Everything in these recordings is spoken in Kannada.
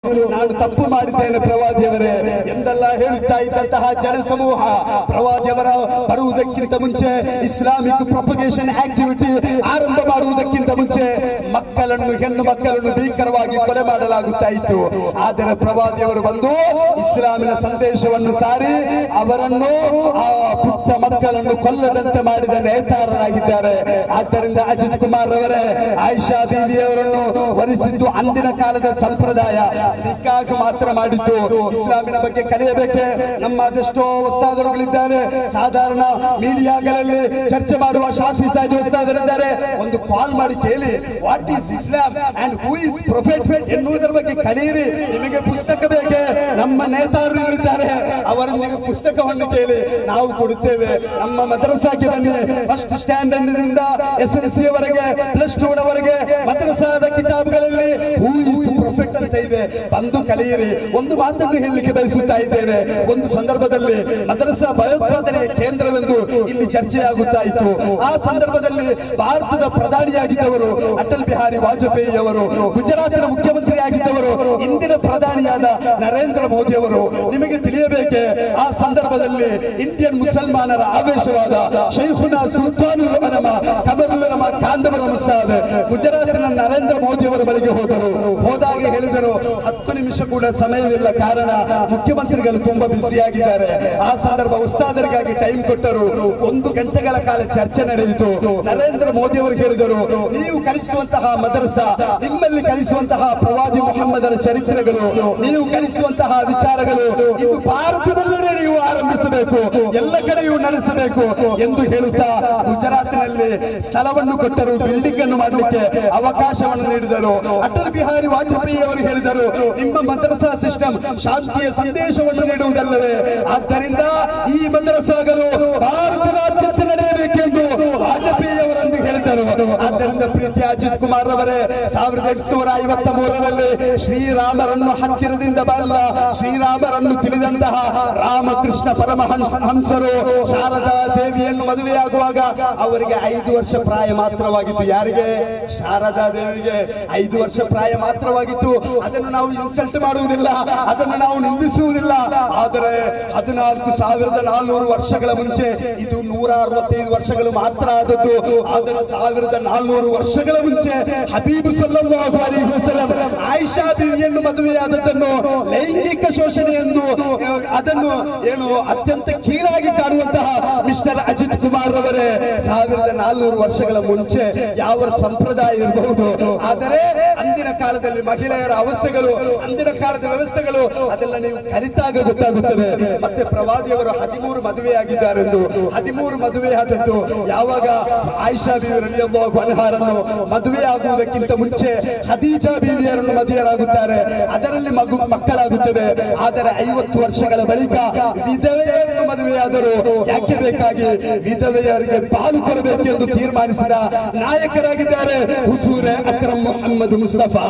ನಾನು ತಪ್ಪು ಮಾಡಿದ್ದೇನೆ ಪ್ರವಾದಿಯವರೇ ಎಂದೆಲ್ಲ ಹೇಳುತ್ತಾ ಇದ್ದಂತಹ ಜನಸಮೂಹ ಪ್ರವಾದಿಯವರ ಬರುವುದಕ್ಕಿಂತ ಮುಂಚೆ ಇಸ್ಲಾಮಿಕ್ ಪ್ರೊಪಗೇಷನ್ ಆಕ್ಟಿವಿಟಿ ಆರಂಭ ಮಾಡುವುದಕ್ಕಿಂತ ಮುಂಚೆ ಮಕ್ಕಳನ್ನು ಹೆಣ್ಣು ಮಕ್ಕಳನ್ನು ಭೀಕರವಾಗಿ ಕೊಲೆ ಮಾಡಲಾಗುತ್ತಾ ಇತ್ತು ಆದರೆ ಪ್ರವಾದಿಯವರು ಬಂದು ಇಸ್ಲಾಮಿನ ಸಂದೇಶವನ್ನು ಸಾರಿ ಅವರನ್ನು ಆ ಪುಟ್ಟ ಮಕ್ಕಳನ್ನು ಕೊಲ್ಲದಂತೆ ಮಾಡಿದ ನೇತಾರರಾಗಿದ್ದಾರೆ ಆದ್ದರಿಂದ ಅಜಿತ್ ಕುಮಾರ್ ಅವರೇ ಆಯಿಷಾ ಬೀವಿಯವರನ್ನು ವರಿಸಿದ್ದು ಅಂದಿನ ಕಾಲದ ಸಂಪ್ರದಾಯ ನಿಕ್ಕಾಗ್ ಮಾತ್ರ ಮಾಡಿದ್ದು ಇಸ್ಲಾಮಿನ ಬಗ್ಗೆ ಕಲಿಯಬೇಕೆ ನಮ್ಮ ಅದೆಷ್ಟೋ ಉಸ್ತಾದರುಗಳಿದ್ದಾರೆ ಸಾಧಾರಣ ಮೀಡಿಯಾಗಳಲ್ಲಿ ಚರ್ಚೆ ಮಾಡುವ ಶಾಫಿ ಸಾಹಿಬ್ ಉಸ್ತಾದರಿದ್ದಾರೆ ಒಂದು ಕಾಲ್ ಮಾಡಿ ಕೇಳಿ what is Islam and who is prophet ಎನ್ನುವುದರ ಬಗ್ಗೆ ಕಲಿಯಿರಿ ನಿಮಗೆ ಪುಸ್ತಕ ಬೇಕೆ ನಮ್ಮ ನೇತಾರರು ಇಲ್ಲಿದ್ದಾರೆ ಅವರೊಂದಿಗೆ ಪುಸ್ತಕವನ್ನು ಕೇಳಿ ನಾವು ಕೊಡುತ್ತೇವೆ ನಮ್ಮ ಮದ್ರಸಾಗೆ ಬನ್ನಿ ಫಸ್ಟ್ ಸ್ಟ್ಯಾಂಡರ್ಡ್ ದಿಂದ ಎಸ್ ಎಲ್ ಸಿ ವರೆಗೆ ಪ್ಲಸ್ ಟೂ ವರೆಗೆ ಮದ್ರಸಾದ ಕಿತಾಬ್ಗಳಲ್ಲಿ ಹೂ ಇಸ್ ಪ್ರೊಫೆಟ್ ಅಂತ ಇದೆ ಬಂದು ಕಲಿಯಿರಿ ಒಂದು ಮಾತನ್ನು ಹೇಳಲಿಕ್ಕೆ ಬಯಸುತ್ತಾ ಇದ್ದೇನೆ ಒಂದು ಸಂದರ್ಭದಲ್ಲಿ ಮದ್ರಸಾ ಭಯೋತ್ಪಾದನೆಯ ಕೇಂದ್ರವೆಂದು ಇಲ್ಲಿ ಚರ್ಚೆಯಾಗುತ್ತಾ ಇತ್ತು ಆ ಸಂದರ್ಭದಲ್ಲಿ ಭಾರತದ ಪ್ರಧಾನಿಯಾಗಿದ್ದವರು ಅಟಲ್ ಬಿಹಾರಿ ವಾಜಪೇಯಿ ಅವರು ಗುಜರಾತಿನ ಮುಖ್ಯಮಂತ್ರಿ ಆಗಿದ್ದವರು ಇಂದಿನ ಪ್ರಧಾನಿಯಾದ ನರೇಂದ್ರ ಮೋದಿ ಅವರು ನಿಮಗೆ ತಿಳಿಯಬೇಕೆ ಆ ಸಂದರ್ಭದಲ್ಲಿ ಇಂಡಿಯನ್ ಮುಸಲ್ಮಾನರ ಆವೇಶವಾದ ಶೈಖುನಾ ಸುಲ್ತಾನುಲ್ ಅಲಮ ಕಮರುಲ್ ಅಲಮ ಕಾಂದವರ ಮುಸ್ತಾದ್ ಗುಜರಾತಿನ ನರೇಂದ್ರ ಮೋದಿ ಅವರ ಬಳಿಗೆ ಹೋದರು ಹೋದಾಗ ಹೇಳಿದರು ಹತ್ತು ನಿಮಿಷ ಕೂಡ ಸಮಯವಿಲ್ಲ ಕಾರಣ ಮುಖ್ಯಮಂತ್ರಿಗಳು ತುಂಬಾ ಬ್ಯುಸಿಯಾಗಿದ್ದಾರೆ ಆ ಸಂದರ್ಭ ಉಸ್ತಾದರಿಗಾಗಿ ಟೈಮ್ ಕೊಟ್ಟರು ಒಂದು ಗಂಟೆಗಳ ಕಾಲ ಚರ್ಚೆ ನಡೆಯಿತು ನರೇಂದ್ರ ಮೋದಿ ಅವರು ಹೇಳಿದರು ನೀವು ಕಲಿಸುವಂತಹ ಮದರಸ ನಿಮ್ಮಲ್ಲಿ ಕಲಿಸುವಂತಹ ಪ್ರವಾದಿ ಮೊಹಮ್ಮದರ ಚರಿತ್ರೆಗಳು ನೀವು ಕಲಿಸುವಂತಹ ವಿಚಾರಗಳು ಇದು ಭಾರತದಲ್ಲೇ ನೀವು ಆರಂಭಿಸಬೇಕು ಎಲ್ಲ ಕಡೆಯೂ ನಡೆಸಬೇಕು ಎಂದು ಹೇಳುತ್ತಾ ಗುಜರಾತಿನಲ್ಲಿ ಸ್ಥಳವನ್ನು ಕೊಟ್ಟರು ಬಿಲ್ಡಿಂಗ್ ಅನ್ನು ಮಾಡಲಿಕ್ಕೆ ಅವಕಾಶವನ್ನು ನೀಡಿದರು ಅಟಲ್ ಬಿಹಾರಿ ವಾಜಪೇಯಿ ಅವರು ಹೇಳಿದರು ನಿಮ್ಮ ಮದ್ರಸಾ ಸಿಸ್ಟಮ್ ಶಾಂತಿಯ ಸಂದೇಶವನ್ನು ನೀಡುವುದಲ್ಲವೇ ಆದ್ದರಿಂದ ಈ ಮದ್ರಸಾಗಳು ಭಾರತದಾದ್ಯಂತ ನಡೆಯಬೇಕೆಂದು ವಾಜಪೇಯಿ ಅವರಂದು ಹೇಳಿದರು ಆದ್ದರಿಂದ ಪ್ರೀತಿ ಅಜಿತ್ ಕುಮಾರ್ ಅವರೇ ಸಾವಿರದ ಎಂಟುನೂರ ಐವತ್ತ ಮೂರರಲ್ಲಿ ಶ್ರೀರಾಮರನ್ನು ಹತ್ತಿರದಿಂದ ಬಲ್ಲ ಶ್ರೀರಾಮರನ್ನು ತಿಳಿದಂತಹ ರಾಮಕೃಷ್ಣ ಪರಮಹಂಸ ಹಂಸರು ಶಾರದಾ ದೇವಿಯನ್ನು ಮದುವೆಯಾಗುವಾಗ ಅವರಿಗೆ ಐದು ವರ್ಷ ಪ್ರಾಯ ಮಾತ್ರವಾಗಿತ್ತು ಯಾರಿಗೆ ಶಾರದಾ ದೇವಿಗೆ ಐದು ವರ್ಷ ಪ್ರಾಯ ಮಾತ್ರವಾಗಿತ್ತು ಅದನ್ನು ನಾವು ಇನ್ಸಲ್ಟ್ ಮಾಡುವುದಿಲ್ಲ ಅದನ್ನು ನಾವು ನಿಂದಿಸುವುದಿಲ್ಲ ಆದರೆ ಹದಿನಾಲ್ಕು ಸಾವಿರದ ನಾಲ್ನೂರು ವರ್ಷಗಳ ಮುಂಚೆ ಇದು ನೂರ ಅರವತ್ತೈದು ವರ್ಷಗಳು ಮಾತ್ರ ಆದದ್ದು ಆದರೆ ಸಾವಿರದ ನಾಲ್ನೂರು ವರ್ಷಗಳ ಮುಂಚೆ ಹಬೀಬ್ ಸಲ್ಲಲ್ಲಾಹು ಅಲೈಹಿ ವಸಲ್ಲಂ ಆಯಿಷಾ ಬೀವಿಯನ್ನು ಮದುವೆಯಾದದ್ದನ್ನು ಲೈಂಗಿಕ ಶೋಷಣೆ ಎಂದು ಆ, ಅದನ್ನು ಏನು ಅತ್ಯಂತ ಕೀಳಾಗಿ ಕಾಣುವಂತಹ ಮಿಸ್ಟರ್ ಅಜಿತ್ ಕುಮಾರ್ ಅವರೇ ಸಾವಿರದ ನಾಲ್ನೂರು ವರ್ಷಗಳ ಮುಂಚೆ ಯಾವ ಸಂಪ್ರದಾಯ ಇರಬಹುದು ಆದರೆ ಅಂದಿನ ಕಾಲದಲ್ಲಿ ಮಹಿಳೆಯರ ಅವಸ್ಥೆಗಳು ಅಂದಿನ ಕಾಲದ ವ್ಯವಸ್ಥೆಗಳು ಅದೆಲ್ಲ ನೀವು ಕಲಿತಾಗ ಗೊತ್ತಾಗುತ್ತದೆ ಮತ್ತೆ ಪ್ರವಾದಿಯವರು ಹದಿಮೂರು ಮದುವೆಯಾಗಿದ್ದಾರೆಂದು ಹದಿಮೂರು ಮದುವೆಯಾದದ್ದು ಯಾವಾಗ ಆಯಿಷಾ ಬೀವಿ ರಲಿಯಲ್ಲಾಹು ಅನ್ಹಾರನ್ನು ಮದುವೆ ಆಗುವುದಕ್ಕಿಂತ ಮುಂಚೆ ಹದೀಜಾ ಬೀವಿಯರನ್ನು ಮದುವೆಯರಾಗುತ್ತಾರೆ ಅದರಲ್ಲಿ ಮಗು ಮಕ್ಕಳಾಗುತ್ತದೆ ಆದರೆ ಐವತ್ತು ವರ್ಷಗಳ ಬಳಿಕ ವಿಧವೆಯರನ್ನು ಮದುವೆಯಾದರು ಯಾಕೆ ಬೇಕಾಗಿ ವಿಧವೆಯರಿಗೆ ಪಾಲು ಕೊಡಬೇಕೆಂದು ತೀರ್ಮಾನಿಸಿದ ನಾಯಕರಾಗಿದ್ದಾರೆ ಹುಸೂರೆ ಅಕ್ರಮ್ ಮೊಹಮ್ಮದ್ ಮುಸ್ತಫಾ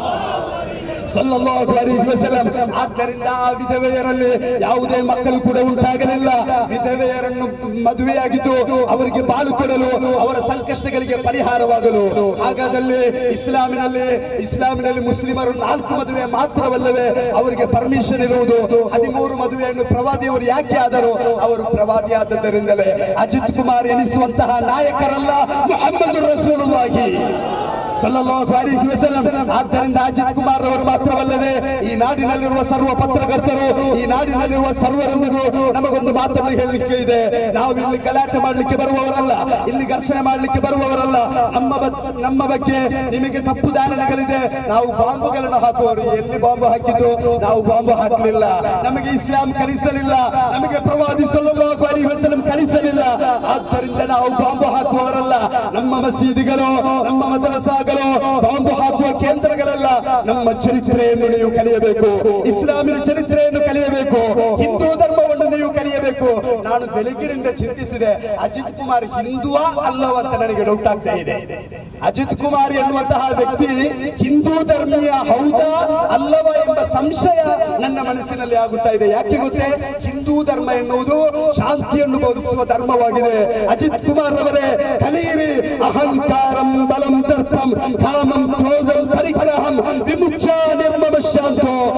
ಸಲ್ಲಲ್ಲಾಹು ಅಲೈಹಿ ವಸಲ್ಲಂ ಆದ್ದರಿಂದ ಆ ವಿಧವೆಯರಲ್ಲಿ ಯಾವುದೇ ಮಕ್ಕಳು ಕೂಡ ಉಂಟಾಗಲಿಲ್ಲ ವಿಧವೆಯರನ್ನು ಮದುವೆಯಾಗಿದ್ದು ಅವರಿಗೆ ಬಾಳು ಕೊಡಲು ಅವರ ಸಂಕಷ್ಟಗಳಿಗೆ ಪರಿಹಾರವಾಗಲು ಹಾಗಾದಲ್ಲಿ ಇಸ್ಲಾಮಿನಲ್ಲಿ ಇಸ್ಲಾಮಿನಲ್ಲಿ ಮುಸ್ಲಿಮರು ನಾಲ್ಕು ಮದುವೆ ಮಾತ್ರವಲ್ಲವೇ ಅವರಿಗೆ ಪರ್ಮಿಷನ್ ಇರುವುದು ಹದಿಮೂರು ಮದುವೆಯನ್ನು ಪ್ರವಾದಿಯವರು ಯಾಕೆ ಆದರು ಅವರು ಪ್ರವಾದಿ ಆದದ್ದರಿಂದಲೇ ಅಜಿತ್ ಕುಮಾರ್ ಎನಿಸುವಂತಹ ನಾಯಕರಲ್ಲ ಮುಹಮ್ಮದ್ ರಸೂಲುಲ್ಲಾಹಿ ಸಲ್ಲಲ್ಲಾಹು ಅಲೈಹಿ ವಸಲ್ಲಂ ಆದ್ದರಿಂದ ಅಜಿತ್ ಕುಮಾರ್ ಅವರು ಮಾತ್ರವಲ್ಲದೆ ಈ ನಾಡಿನಲ್ಲಿರುವ ಸರ್ವ ಪತ್ರಕರ್ತರು ಈ ನಾಡಿನಲ್ಲಿರುವ ಸರ್ವರೊಂದಿಗೂ ನಮಗೊಂದು ಮಾತನ್ನು ಹೇಳಲಿಕ್ಕೆ ಇದೆ ನಾವು ಇಲ್ಲಿ ಗಲಾಟೆ ಮಾಡಲಿಕ್ಕೆ ಬರುವವರಲ್ಲ ಇಲ್ಲಿ ಘರ್ಷಣೆ ಮಾಡಲಿಕ್ಕೆ ಬರುವವರಲ್ಲ ನಮ್ಮ ಬಗ್- ನಮ್ಮ ಬಗ್ಗೆ ನಿಮಗೆ ತಪ್ಪು ಧಾರಣೆಗಳಿದೆ ನಾವು ಬಾಂಬುಗಳನ್ನು ಹಾಕುವವರು ಎಲ್ಲಿ ಬಾಂಬು ಹಾಕಿದ್ದು ನಾವು ಬಾಂಬು ಹಾಕಲಿಲ್ಲ ನಮಗೆ ಇಸ್ಲಾಂ ಕಲಿಸಲಿಲ್ಲ ನಮಗೆ ಪ್ರವಾದಿ ಸಲ್ಲಲ್ಲಾಹು ಅಲೈಹಿ ವಸಲ್ಲಂ ಕಲಿಸಲಿಲ್ಲ ಆದ್ದರಿಂದ ನಾವು ಬಾಂಬು ಹಾಕುವವರಲ್ಲ ನಮ್ಮ ಮಸೀದಿಗಳು ನಮ್ಮ ಮದ್ರಸಾಗಳು ಬಾಂಬು ಹಾಕುವ ಕೇಂದ್ರಗಳಲ್ಲ ನಮ್ಮ ಚರಿತ್ರೆಯನ್ನು ನೀವು ಕಲಿಯಬೇಕು ಇಸ್ಲಾಮಿನ ಚರಿತ್ರೆಯನ್ನು ಕಲಿಯಬೇಕು ಹಿಂದೂ ಧರ್ಮವನ್ನು ನೀವು ಕಲಿಯಬೇಕು ನಾನು ಬೆಳಗ್ಗಿನಿಂದ ಚಿಂತಿಸಿದೆ ಅಜಿತ್ ಕುಮಾರ್ ಹಿಂದುವಾ ಅಲ್ಲವ ಅಂತ ನನಗೆ ಡೌಟ್ ಆಗ್ತಾ ಇದೆ ಅಜಿತ್ ಕುಮಾರ್ ಎನ್ನುವಂತಹ ವ್ಯಕ್ತಿ ಹಿಂದೂ ಧರ್ಮೀಯ ಹೌದಾ ಅಲ್ಲವ ಎಂಬ ಸಂಶಯ ನನ್ನ ಮನಸ್ಸಿನಲ್ಲಿ ಆಗುತ್ತಾ ಇದೆ ಯಾಕೆ ಗೊತ್ತೇ ಹಿಂದೂ ಧರ್ಮ ಎನ್ನುವುದು ಶಾಂತಿಯನ್ನು ಬೋಧಿಸುವ ಧರ್ಮವಾಗಿದೆ ಅಜಿತ್ ಕುಮಾರ್ ಅವರೇ ಕಲಿಯಿರಿ ಅಹಂಕಾರಂ ಬಲಂ ದರ್ಪಂ ಕಾಮಂ ಕ್ರೋಧಂ ಪರಿಗ್ರಹಂ ವಿಮುಚ್ಚ ನಿರ್ಮಮ ಶಾಂತೋ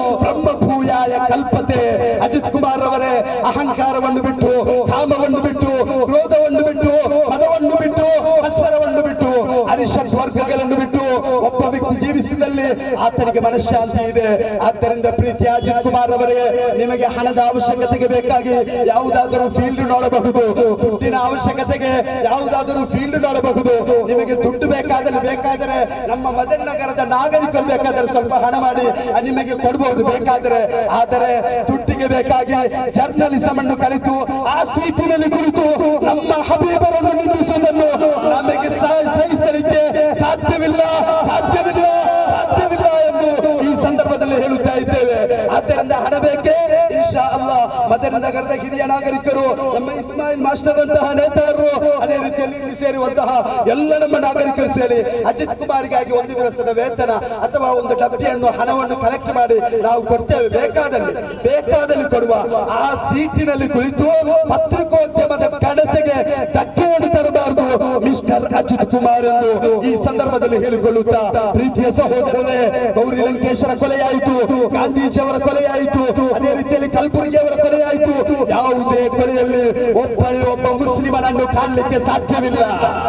ಕಾಯ ಕಲ್ಪತೆ ಅಜಿತ್ ಕುಮಾರ್ ಅವರೇ ಅಹಂಕಾರವನ್ನು ಬಿಟ್ಟು ಕಾಮವನ್ನು ಬಿಟ್ಟು ಕ್ರೋಧವನ್ನು ಬಿಟ್ಟು ಮದವನ್ನು ಬಿಟ್ಟು ಮತ್ಸರವನ್ನು ಬಿಟ್ಟು ಅರಿಷಟ್ ವರ್ಗಗಳನ್ನು ಬಿಟ್ಟು ಒಬ್ಬ ವ್ಯಕ್ತಿ ಜೀವಿಸಿದಲ್ಲಿ ಆತನಿಗೆ ಮನಃಶಾಂತಿ ಇದೆ ಆದ್ದರಿಂದ ಪ್ರೀತಿ ಅಜಿತ್ ಕುಮಾರ್ ಅವರಿಗೆ ನಿಮಗೆ ಹಣದ ಅವಶ್ಯಕತೆಗೆ ಬೇಕಾಗಿ ಯಾವುದಾದರೂ ಫೀಲ್ಡ್ ನೋಡಬಹುದು ದುಡ್ಡಿನ ಅವಶ್ಯಕತೆಗೆ ಯಾವುದಾದರೂ ಫೀಲ್ಡ್ ನೋಡಬಹುದು ನಿಮಗೆ ದುಡ್ಡು ಬೇಕಾದಲ್ಲಿ ಬೇಕಾದರೆ ನಮ್ಮ ಮದನ್ ನಗರದ ನಾಗರಿಕರು ಬೇಕಾದರೆ ಸ್ವಲ್ಪ ಹಣ ಮಾಡಿ ಅದ್ ನಿಮಗೆ ಕೊಡಬಹುದು ಬೇಕಾದರೆ ಆದರೆ ದುಡ್ಡಿಗೆ ಬೇಕಾಗಿ ಜರ್ನಲಿಸಂ ಅನ್ನು ಕಲಿತು ಆ ಸೀಟಿನಲ್ಲಿ ಕುಳಿತು ನಮ್ಮ ಹಬೀಬರನ್ನು ನಿಂದಿಸುವುದನ್ನು ನಮಗೆ ಸಹ- ಸಹಿಸಲಿಕ್ಕೆ ಸಾಧ್ಯವಿಲ್ಲ ಸಾಧ್ಯವಿಲ್ಲ ಸಾಧ್ಯವಿಲ್ಲ ಎಂದು ಈ ಸಂದರ್ಭದಲ್ಲಿ ಹೇಳುತ್ತಾ ಇದ್ದೇವೆ ಆದ್ದರಿಂದ ಹಣ ಬೇಕೇ ಇನ್ಶಾ ಅಲ್ಲಾ ಮದನ ನಗರದ ಹಿರಿಯ ನಾಗರಿಕರು ನಮ್ಮ ಇಸ್ಮಾಯಿಲ್ ಮಾಸ್ಟರ್ ಅಂತಹ ನೇತಾರರು ಅದೇ ರೀತಿಯಲ್ಲಿ ಇಲ್ಲಿ ಸೇರುವಂತಹ ಎಲ್ಲ ನಮ್ಮ ನಾಗರಿಕರು ಸೇರಿ ಅಜಿತ್ ಕುಮಾರ್ಗಾಗಿ ಒಂದು ದಿವಸದ ವೇತನ ಅಥವಾ ಒಂದು ಡಬ್ಬಿಯನ್ನು ಹಣವನ್ನು ಕಲೆಕ್ಟ್ ಮಾಡಿ ನಾವು ಕೊಡ್ತೇವೆ ಬೇಕಾದಲ್ಲಿ ಬೇಕಾದಲ್ಲಿ ಕೊಡುವ ಆ ಸೀಟಿನಲ್ಲಿ ಕುಳಿತು ಪತ್ರಿಕೋದ್ಯಮದ ಕಡತೆಗೆ ಧಕ್ಕೆಯನ್ನು ತರಬಾರದು ಮಿಸ್ಟರ್ ಅಜಿತ್ ಕುಮಾರ್ ಎಂದು ಈ ಸಂದರ್ಭದಲ್ಲಿ ಹೇಳಿಕೊಳ್ಳುತ್ತಾ ಪ್ರೀತಿಯ ಸಹೋದರರೇ ಗೌರಿ ಲಂಕೇಶ್ವರ ಕೊಲೆಯಾಯಿತು ಗಾಂಧೀಜಿಯವರ ಕೊಲೆಯಾಯಿತು ಅದೇ ರೀತಿಯಲ್ಲಿ ಕಲಬುರಗಿಯವರ ಕೊಲೆಯಾಯಿತು ಯಾವುದೇ ಕೊಲೆಯಲ್ಲಿ ಒಬ್ಬನೇ ಒಬ್ಬ ಮುಸ್ಲಿಮನನ್ನು ಕಾಣಲಿಕ್ಕೆ ಸಾಧ್ಯವಿಲ್ಲ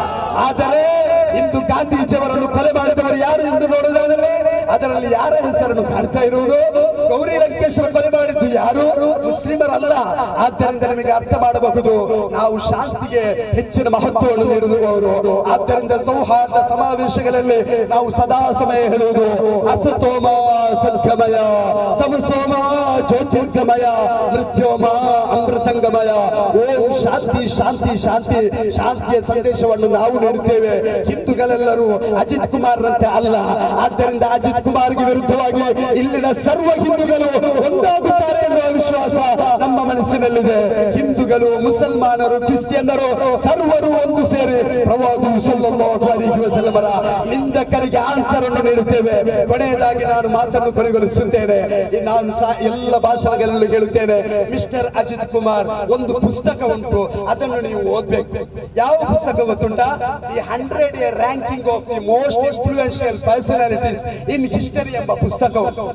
ಆದರೆ ಇಂದು ಗಾಂಧೀಜಿಯವರನ್ನು ಕೊಲೆ ಮಾಡಿದವರು ಯಾರು ಎಂದು ನೋಡಿದರೆ ಅದರಲ್ಲಿ ಯಾರ ಹೆಸರನ್ನು ಕಾಣ್ತಾ ಇರುವುದು ಗೌರಿ ಲಂಕೇಶ್ವರ ಕೊಲೆ ಮಾಡಿದ್ದು ಯಾರು ಮುಸ್ಲಿಮರಲ್ಲ ಆದ್ದರಿಂದ ನಿಮಗೆ ಅರ್ಥ ಮಾಡಬಹುದು ನಾವು ಶಾಂತಿಗೆ ಹೆಚ್ಚಿನ ಮಹತ್ವವನ್ನು ನೀಡುವವರು ಆದ್ದರಿಂದ ಸೌಹಾರ್ದ ಸಮಾವೇಶಗಳಲ್ಲಿ ನಾವು ಸದಾ ಸಮಯ ಹೇಳುವುದು ಅಸತೋಮ ಸದ್ಗಮಯ ತಮಸೋಮ ಜ್ಯೋತಿರ್ಗಮಯ ಮೃತ್ಯೋಮ ಅಮೃತಂಗಮಯ ಓಂ ಶಾಂತಿ ಶಾಂತಿ ಶಾಂತಿ ಶಾಂತಿಯ ಸಂದೇಶವನ್ನು ನಾವು ನೀಡುತ್ತೇವೆ ಹಿಂದೂಗಳೆಲ್ಲರೂ ಅಜಿತ್ ಕುಮಾರ್ರಂತೆ ಅಲ್ಲ ಆದ್ದರಿಂದ ಅಜಿತ್ ಕುಮಾರ್ಗೆ ವಿರುದ್ಧವಾಗಿ ಇಲ್ಲಿನ ಸರ್ವ ಹಿಂದೂಗಳು ಒಂದಾಗುತ್ತಾರೆ ಎನ್ನುವ ವಿಶ್ವಾಸ ನಮ್ಮ ಮನಸ್ಸಿನಲ್ಲಿದೆ ಹಿಂದೂಗಳು ಮುಸಲ್ಮಾನರು ಕ್ರಿಸ್ಟಿಯನ್ನರು ಸರ್ವರು ಒಂದು ಸೇರಿ ಪ್ರವಾದಿ ಸಲ್ಲಲ್ಲಾಹು ಅಲೈಹಿ ವಸಲ್ಲಮರ ನಿಂದಕರಿಗೆ ಆನ್ಸರ್ ಅನ್ನು ನೀಡುತ್ತೇವೆ ಕೊನೆಯದಾಗಿ ನಾನು ಮಾತನ್ನು ಕೊನೆಗೊಳಿಸುತ್ತೇನೆ ನಾನು ಸಹ ಎಲ್ಲ ಭಾಷಣಗಳಲ್ಲೂ ಹೇಳುತ್ತೇನೆ ಮಿಸ್ಟರ್ ಅಜಿತ್ ಕುಮಾರ್ ಒಂದು ಪುಸ್ತಕ ಉಂಟು ಅದನ್ನು ನೀವು ಓದ್ಬೇಕು ಯಾವ ಪುಸ್ತಕ ಗೊತ್ತುಂಟಾ the hundred year ranking of the most influential personalities in history ಎಂಬ ಪುಸ್ತಕ ಉಂಟು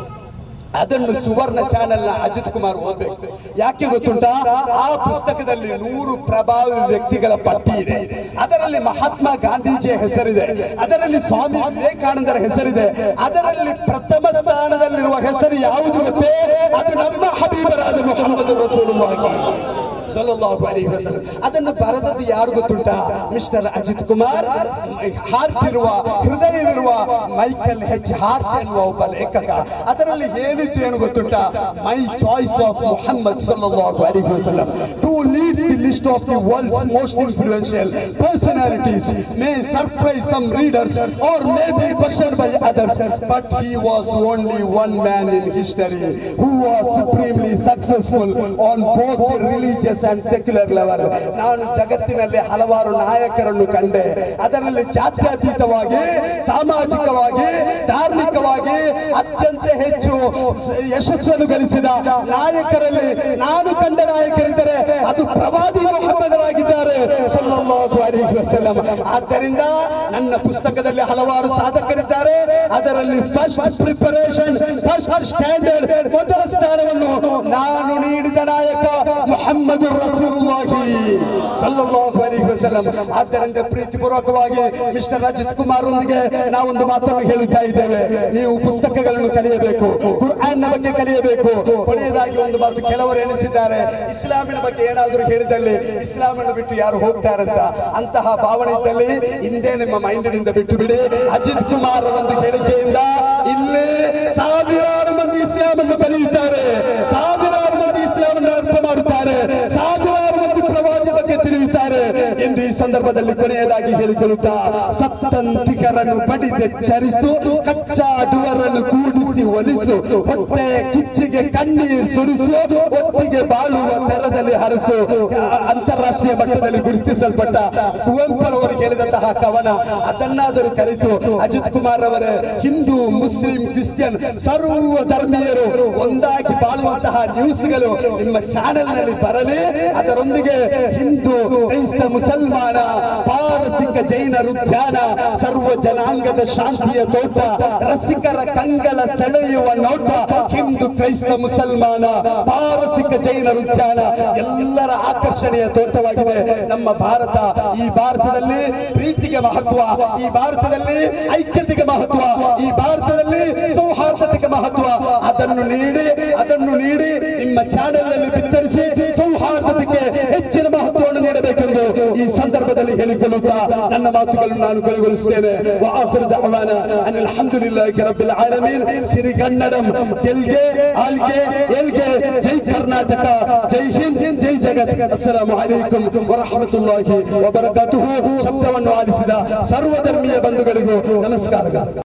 ಅದನ್ನು ಸುವರ್ಣ ಚಾನೆಲ್ ನ ಅಜಿತ್ ಕುಮಾರ್ ಓದ್ಬೇಕು ಯಾಕೆ ಗೊತ್ತುಂಟಾ ಆ ಪುಸ್ತಕದಲ್ಲಿ ನೂರು ಪ್ರಭಾವಿ ವ್ಯಕ್ತಿಗಳ ಪಟ್ಟಿ ಇದೆ ಅದರಲ್ಲಿ ಮಹಾತ್ಮ ಗಾಂಧೀಜಿಯ ಹೆಸರಿದೆ ಅದರಲ್ಲಿ ಸ್ವಾಮಿ ವಿವೇಕಾನಂದರ ಹೆಸರಿದೆ ಅದರಲ್ಲಿ ಪ್ರಥಮ ಸ್ಥಾನದಲ್ಲಿರುವ ಹೆಸರು ಯಾವುದು ಗೊತ್ತೇ ಅದು ನಮ್ಮ ಹಬೀಬರಾದ ಮೊಹಮ್ಮದ್ ರಸೂಲುಲ್ಲಾಹಿ ಸಲ್ಲಲ್ಲಾಹು ಅಲೈಹಿ ವಸಲ್ಲಂ ಅದನ್ನು ಬರೆದದ್ದು ಯಾರು ಗೊತ್ತುಂಟಾ ಮಿಸ್ಟರ್ ಅಜಿತ್ ಕುಮಾರ್ ಹಾರ್ಟ್ ಇರುವ ಹೃದಯವಿರುವ ಮೈಕಲ್ ಹೆಚ್ ಹಾರ್ಟ್ ಎನ್ನುವ ಒಬ್ಬ ಲೇಖಕ ಅದರಲ್ಲಿ ಹೇಳಿದ್ದು ಏನು ಗೊತ್ತುಂಟಾ ಮೈ ಚಾಯ್ಸ್ ಆಫ್ ಮುಹಮ್ಮದ್ ಸಲ್ಲಲ್ಲಾಹು ಅಲೈಹಿ ವಸಲ್ಲಂ to leads the list of the world's most influential personalities may surprise some readers are may be questioned by others but he was only one man in history who was supremely successful on both religious and secular level ನಾನು ಜಗತ್ತಿನಲ್ಲಿ ಹಲವಾರು ನಾಯಕರನ್ನು ಕಂಡೆ ಅದರಲ್ಲಿ ಜಾತ್ಯತೀತವಾಗಿ ಸಾಮಾಜಿಕವಾಗಿ ಧಾರ್ಮಿಕವಾಗಿ ಅತ್ಯಂತ ಹೆಚ್ಚು ಯಶಸ್ಸನ್ನು ಗಳಿಸಿದ ನಾಯಕರಲ್ಲಿ ನಾನು ಕಂಡ ನಾಯಕರಿದ್ದರೆ ಅದು ಪ್ರವಾದಿ ಮೊಹಮ್ಮದರಾಗಿದ್ದಾರೆ ಸಲ್ಲಲ್ಲಾಹು ಅಲೈಹಿ ವಸಲ್ಲಂ ಆದ್ದರಿಂದ ನನ್ನ ಪುಸ್ತಕದಲ್ಲಿ ಹಲವಾರು ಸಾಧಕರಿದ್ದಾರೆ ಅದರಲ್ಲಿ ಫಸ್ಟ್ ಪ್ರಿಪರೇಷನ್ ಫಸ್ಟ್ ಸ್ಟ್ಯಾಂಡರ್ಡ್ ಮೊದಲ ಸ್ಥಾನವನ್ನು ನಾನು ನೀಡಿದ ನಾಯಕ ಮೊಹಮ್ಮದ್ ರಸೂಲುಲ್ಲಾಹಿ ಸಲ್ಲಲ್ಲಾಹು ಅಲೈಹಿ ವಸಲ್ಲಂ ಆದ್ದರಿಂದ ಪ್ರೀತಿಪೂರ್ವಕವಾಗಿ ಮಿಸ್ಟರ್ ಅಜಿತ್ ಕುಮಾರ್ ಒಂದಿಗೆ ನಾವೊಂದು ಮಾತನ್ನು ಹೇಳುತ್ತಾ ಇದ್ದೇವೆ ನೀವು ಪುಸ್ತಕಗಳನ್ನು ಕಲಿಯಬೇಕು ಕುರ್ಆನ್ ನ ಬಗ್ಗೆ ಕಲಿಯಬೇಕು ಕೊನೆಯದಾಗಿ ಒಂದು ಮಾತು ಕೆಲವರು ಎಣಿಸಿದ್ದಾರೆ ಇಸ್ಲಾಮಿನ ಬಗ್ಗೆ ಏನಾದರೂ ಹೇಳಿದಲ್ಲಿ ಇಸ್ಲಾಮನ್ನು ಬಿಟ್ಟು ಯಾರು ಹೋಗ್ತಾರಂತ ಅಂತಹ ಭಾವನೆ ಇದ್ದಲ್ಲಿ ಹಿಂದೆ ನಿಮ್ಮ ಮೈಂಡಿನಿಂದ ಬಿಟ್ಟು ಬಿಡಿ ಅಜಿತ್ ಕುಮಾರ್ ಒಂದು ಹೇಳಿಕೆಯಿಂದ ಇಲ್ಲಿ ಸಾವಿರಾರು ಮಂದಿ ಇಸ್ಲಾಮನ್ನು ಕಲಿಯುತ್ತಾರೆ ಸಾವಿರಾರು ಮಂದಿ ಇಸ್ಲಾಮನ್ನು ಅರ್ಥ ಮಾಡುತ್ತಾರೆ ಸಾವಿರಾರು ಮಂದಿ ಪ್ರವಾದಿ ಬಗ್ಗೆ ತಿಳಿಯುತ್ತಾರೆ ಎಂದು ಈ ಸಂದರ್ಭದಲ್ಲಿ ಕೊನೆಯದಾಗಿ ಹೇಳಿಕೊಳ್ಳುತ್ತಾ ಸತ್ತಂತಿಕರನ್ನು ಬಡಿದೆಚ್ಚರಿಸು ಕಚ್ಚಾಡುವರನ್ನು ಕೂಡಿಸಿ ಒಲಿಸು ಹೊಟ್ಟೆ ಕಿಚ್ಚಿಗೆ ಕಣ್ಣೀರ್ ಸುರಿಸು ಒಟ್ಟಿಗೆ ಬಾಳುವ ತೆರದಲ್ಲಿ ಹರಸು ಆ, ಅಂತಾರಾಷ್ಟ್ರೀಯ ಮಟ್ಟದಲ್ಲಿ ಗುರುತಿಸಲ್ಪಟ್ಟ ಕುವೆಂಪುರವರು ಹೇಳಿದಂತಹ ಕವನ ಅದನ್ನಾದರೂ ಕರೆತು ಅಜಿತ್ ಕುಮಾರ್ ಅವರೇ ಹಿಂದೂ ಮುಸ್ಲಿಂ ಕ್ರಿಶ್ಚಿಯನ್ ಸರ್ವ ಧರ್ಮೀಯರು ಒಂದಾಗಿ ಬಾಳುವಂತಹ ನ್ಯೂಸ್ಗಳು ನಿಮ್ಮ ಚಾನೆಲ್ ನಲ್ಲಿ ಬರಲಿ ಅದರೊಂದಿಗೆ ಹಿಂದೂ ಕ್ರೈಸ್ತ ಮುಸಲ್ಮಾನ ಪಾರಸಿಕ ಜೈನರು ಧ್ಯಾನ ಸರ್ವ ಜನಾಂಗದ ಶಾಂತಿಯ ತೋಟ ರಸಿಕರ ಕಂಗಳ ಸೆಳೆಯುವ ನೋಟ ಹಿಂದೂ ಹಿಂದೂ ಕ್ರೈಸ್ತ ಮುಸಲ್ಮಾನ ಪಾರಸಿಕ ಜೈನರ ಉದ್ಯಾನ ಎಲ್ಲರ ಆಕರ್ಷಣೆಯ ತೋಟವಾಗಿದೆ ನಮ್ಮ ಭಾರತ ಈ ಭಾರತದಲ್ಲಿ ಪ್ರೀತಿಗೆ ಮಹತ್ವ ಈ ಭಾರತದಲ್ಲಿ ಐಕ್ಯತೆಗೆ ಮಹತ್ವ ಈ ಭಾರತದಲ್ಲಿ ಸೌಹಾರ್ದತೆಗೆ ಮಹತ್ವ ಅದನ್ನು ನೀಡಿ ಅದನ್ನು ನೀಡಿ ನಿಮ್ಮ ಚಾನೆಲ್ ಅಲ್ಲಿ ಬಿತ್ತರಿಸಿ ಸೌಹಾರ್ದತೆಗೆ ಹೆಚ್ಚಿನ ಮಹತ್ವವನ್ನು ನೀಡಬೇಕೆಂದು ಈ ಸಂದರ್ಭದಲ್ಲಿ ಹೇಳಿಕೊಳ್ಳುತ್ತಾ ನನ್ನ ಮಾತುಗಳನ್ನು ನಾನು ಕೊನೆಗೊಳಿಸುತ್ತೇನೆ وآخر دعوانا أن الحمد لله رب العالمين ಸಿರಿ ಕನ್ನಡಂ ಗೆಲ್ಗೆ ಆಲ್ಗೆ ಎಲ್ಗೆ ಜೈ ಕರ್ನಾಟಕ ಜೈ ಹಿಂದ್ ಜೈ ಜಗತ್ ಅಸ್ಸಲಾಮು ಅಲೈಕುಂ ವರಹಮತುಲ್ಲಾಹಿ ವಬರಕಾತುಹು ಶಬ್ದವನ್ನು ಆಲಿಸಿದ ಸರ್ವಧರ್ಮೀಯ ಬಂಧುಗಳಿಗೂ ನಮಸ್ಕಾರಗಳು